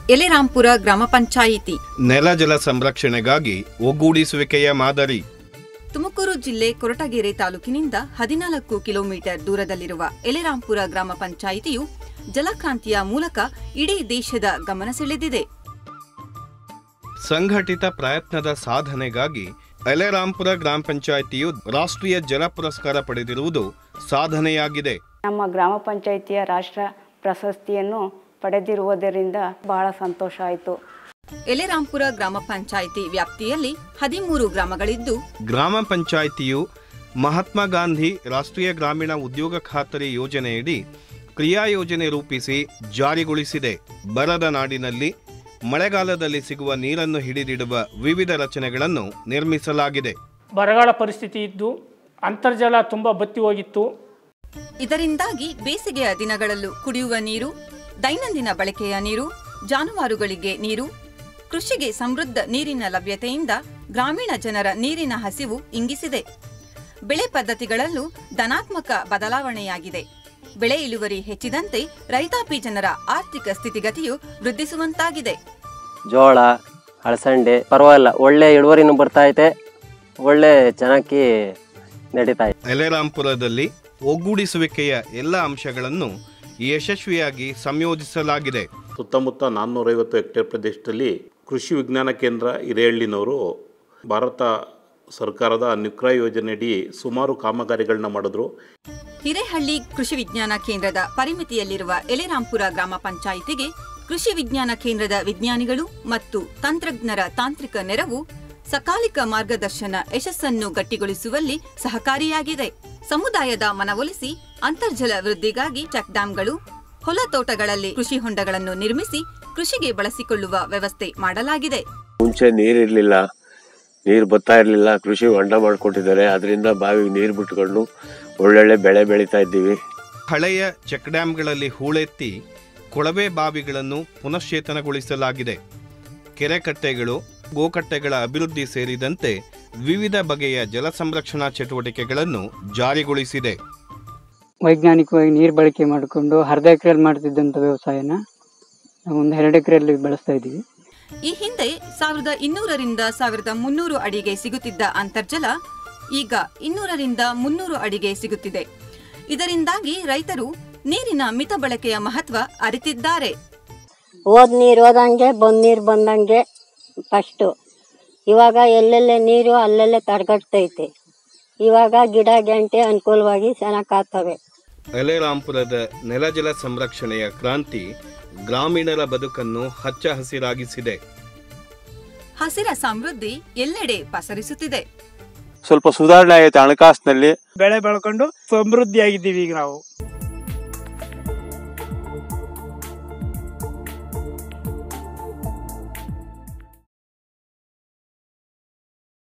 ಎಲೆರಾಂಪುರ ಗ್ರಾಮ ಪಂಚಾಯಿತಿ ನೆಲ ಜಲ ಸಂರಕ್ಷಣೆಗಾಗಿ ಒಗ್ಗೂಡಿಸುವಿಕೆಯ ಮಾದರಿ ತುಮಕೂರು ಜಿಲ್ಲೆ ಕೊರಟಗೆರೆ ತಾಲೂಕಿನಿಂದ ಹದಿನಾಲ್ಕು ಕಿಲೋಮೀಟರ್ ದೂರದಲ್ಲಿರುವ ಎಲೆರಾಂಪುರ ಗ್ರಾಮ ಪಂಚಾಯಿತಿಯು ಜಲಕ್ರಾಂತಿಯ ಮೂಲಕ ಇಡೀ ದೇಶದ ಗಮನ ಸೆಳೆದಿದೆ ಸಂಘಟಿತ ಪ್ರಯತ್ನದ ಸಾಧನೆಗಾಗಿ ಎಲೆರಾಂಪುರ ಗ್ರಾಮ ಪಂಚಾಯಿತಿಯು ರಾಷ್ಟ್ರೀಯ ಜಲ ಪುರಸ್ಕಾರ ಪಡೆದಿರುವುದು ಸಾಧನೆಯಾಗಿದೆ ನಮ್ಮ ಗ್ರಾಮ ಪಂಚಾಯಿತಿಯ ರಾಷ್ಟ್ರ ಪ್ರಶಸ್ತಿಯನ್ನು ಪಡೆದಿರುವುದರಿಂದ ಬಹಳ ಸಂತೋಷ ಆಯಿತು ಎಲೆರಾಂಪುರ ಗ್ರಾಮ ಪಂಚಾಯಿತಿ ವ್ಯಾಪ್ತಿಯಲ್ಲಿ ಹದಿಮೂರು ಗ್ರಾಮಗಳಿದ್ದು ಗ್ರಾಮ ಪಂಚಾಯಿತಿಯು ಮಹಾತ್ಮ ಗಾಂಧಿ ರಾಷ್ಟ್ರೀಯ ಗ್ರಾಮೀಣ ಉದ್ಯೋಗ ಖಾತರಿ ಯೋಜನೆಯಡಿ ಕ್ರಿಯಾ ಯೋಜನೆ ರೂಪಿಸಿ ಜಾರಿಗೊಳಿಸಿದೆ ಬರದ ನಾಡಿನಲ್ಲಿ ಮಳೆಗಾಲದಲ್ಲಿ ಸಿಗುವ ನೀರನ್ನು ಹಿಡಿದಿಡುವ ವಿವಿಧ ರಚನೆಗಳನ್ನು ನಿರ್ಮಿಸಲಾಗಿದೆ ಬರಗಾಲ ಪರಿಸ್ಥಿತಿ ಇದ್ದು ಅಂತರ್ಜಲ ತುಂಬ ಬತ್ತಿ ಹೋಗಿತ್ತು ಇದರಿಂದಾಗಿ ಬೇಸಿಗೆಯ ದಿನಗಳಲ್ಲೂ ಕುಡಿಯುವ ನೀರು ದೈನಂದಿನ ಬಳಕೆಯ ನೀರು ಜಾನುವಾರುಗಳಿಗೆ ನೀರು ಕೃಷಿಗೆ ಸಮೃದ್ಧ ನೀರಿನ ಲಭ್ಯತೆಯಿಂದ ಗ್ರಾಮೀಣ ಜನರ ನೀರಿನ ಹಸಿವು ಇಂಗಿಸಿದೆ ಬೆಳೆ ಪದ್ಧತಿಗಳಲ್ಲೂ ಧನಾತ್ಮಕ ಬದಲಾವಣೆಯಾಗಿದೆ ಬೆಳೆ ಇಳುವರಿ ಹೆಚ್ಚಿದಂತೆ ರೈತಾಪಿ ಜನರ ಆರ್ಥಿಕ ಸ್ಥಿತಿಗತಿಯು ವೃದ್ಧಿಸುವಂತಾಗಿದೆ ಜೋಳ ಅಳಸಂಡೆ ಪರವಾಗಿಲ್ಲ ಒಳ್ಳೆ ಇಳುವರಿನೂ ಬರ್ತಾ ಐತೆ ಒಳ್ಳೆ ಚೆನ್ನಾಗಿ ನಡೀತಾ ಇದೆ ಎಲೆರಾಂಪುರದಲ್ಲಿ ಒಗ್ಗೂಡಿಸುವಿಕೆಯ ಎಲ್ಲ ಅಂಶಗಳನ್ನು ಯಶಸ್ವಿಯಾಗಿ ಸಂಯೋಜಿಸಲಾಗಿದೆ ಸುತ್ತಮುತ್ತ ನಾನ್ನೂರೈವತ್ತು ಹೆಕ್ಟೇರ್ ಪ್ರದೇಶದಲ್ಲಿ ಕೃಷಿ ವಿಜ್ಞಾನ ಕೇಂದ್ರ ಹಿರೇಹಳ್ಳಿನವರು ಭಾರತ ಸರ್ಕಾರದ ನಿಕ್ರ ಯೋಜನೆಯಡಿ ಸುಮಾರು ಕಾಮಗಾರಿಗಳನ್ನ ಮಾಡಿದ್ರು ಹಿರೇಹಳ್ಳಿ ಕೃಷಿ ವಿಜ್ಞಾನ ಕೇಂದ್ರದ ಪರಿಮಿತಿಯಲ್ಲಿರುವ ಎಲೆರಾಂಪುರ ಗ್ರಾಮ ಪಂಚಾಯಿತಿಗೆ ಕೃಷಿ ವಿಜ್ಞಾನ ಕೇಂದ್ರದ ವಿಜ್ಞಾನಿಗಳು ಮತ್ತು ತಂತ್ರಜ್ಞರ ತಾಂತ್ರಿಕ ನೆರವು ಸಕಾಲಿಕ ಮಾರ್ಗದರ್ಶನ ಯಶಸ್ಸನ್ನು ಗಟ್ಟಿಗೊಳಿಸುವಲ್ಲಿ ಸಹಕಾರಿಯಾಗಿದೆ ಸಮುದಾಯದ ಮನವೊಲಿಸಿ ಅಂತರ್ಜಲ ವೃದ್ಧಿಗಾಗಿ ಚೆಕ್ ಡ್ಯಾಂಗಳು ಹೊಲ ತೋಟಗಳಲ್ಲಿ ಕೃಷಿ ಹೊಂಡಗಳನ್ನು ನಿರ್ಮಿಸಿ ಕೃಷಿಗೆ ಬಳಸಿಕೊಳ್ಳುವ ವ್ಯವಸ್ಥೆ ಮಾಡಲಾಗಿದೆ ಮುಂಚೆ ನೀರಿರಲಿಲ್ಲ ನೀರು ಬರ್ತಾ ಇರಲಿಲ್ಲ ಕೃಷಿ ಹೊಂಡ ಮಾಡ್ಕೊಟ್ಟಿದ್ದಾರೆ ಅದರಿಂದ ಬಾವಿಗೆ ನೀರು ಬಿಟ್ಕೊಂಡು ಒಳ್ಳೊಳ್ಳೆ ಬೆಳೆ ಬೆಳೀತಾ ಇದ್ದೀವಿ ಹಳೆಯ ಚೆಕ್ ಡ್ಯಾಂಗಳಲ್ಲಿ ಹೂಳೆತ್ತಿ ಕೊಳವೆ ಬಾವಿಗಳನ್ನು ಪುನಶ್ಚೇತನಗೊಳಿಸಲಾಗಿದೆ ಕೆರೆಕಟ್ಟೆಗಳು ಗೋಕಟ್ಟೆಗಳ ಅಭಿವೃದ್ಧಿ ಸೇರಿದಂತೆ ವಿವಿಧ ಬಗೆಯ ಜಲ ಸಂರಕ್ಷಣಾ ಚಟುವಟಿಕೆಗಳನ್ನು ಜಾರಿಗೊಳಿಸಿದೆ ವೈಜ್ಞಾನಿಕವಾಗಿ ನೀರು ಬಳಕೆ ಮಾಡಿಕೊಂಡು ಅರ್ಧ ಎಕರೆಯಲ್ಲಿ ಮಾಡ್ತಿದ್ದಂಥ ವ್ಯವಸಾಯನ ನಾವು ಒಂದು ಎರಡು ಎಕರೆಯಲ್ಲಿ ಬಳಸ್ತಾ ಇದ್ದೀವಿ ಈ ಹಿಂದೆ ಸಾವಿರದ ಇನ್ನೂರರಿಂದ ಸಾವಿರದ ಮುನ್ನೂರು ಅಡಿಗೆ ಸಿಗುತ್ತಿದ್ದ ಅಂತರ್ಜಲ ಈಗ ಇನ್ನೂರರಿಂದ ಮುನ್ನೂರು ಅಡಿಗೆ ಸಿಗುತ್ತಿದೆ ಇದರಿಂದಾಗಿ ರೈತರು ನೀರಿನ ಮಿತ ಬಳಕೆಯ ಮಹತ್ವ ಅರಿತಿದ್ದಾರೆ ಹೋದ್ ನೀರು ಹೋದಂಗೆ ಬಂದ್ ನೀರು ಬಂದಂಗೆ ಫಸ್ಟು ಇವಾಗ ಎಲ್ಲೆಲ್ಲೇ ನೀರು ಅಲ್ಲೆಲ್ಲೇ ತಡೆಗಟ್ತೈತೆ ಇವಾಗ ಗಿಡ ಗಂಟೆ ಅನುಕೂಲವಾಗಿ ಚೆನ್ನಾಗಿ ಕಾತವೆ ಎಲೆರಾಂಪುರದ ನೆಲಜಲ ಸಂರಕ್ಷಣೆಯ ಕ್ರಾಂತಿ ಗ್ರಾಮೀಣರ ಬದುಕನ್ನು ಹಚ್ಚ ಹಸಿರಾಗಿಸಿದೆ ಹಸಿರ ಸಮೃದ್ಧಿ ಎಲ್ಲೆಡೆ ಪಸರಿಸುತ್ತಿದೆ ಸ್ವಲ್ಪ ಸುಧಾರಣೆ ಆಗೈತೆ ಹಣಕಾಸಿನಲ್ಲಿ ಬೆಳೆ ಬೆಳ್ಕೊಂಡು ಸಮೃದ್ಧಿಯಾಗಿದ್ದೀವಿ ಈಗ ನಾವು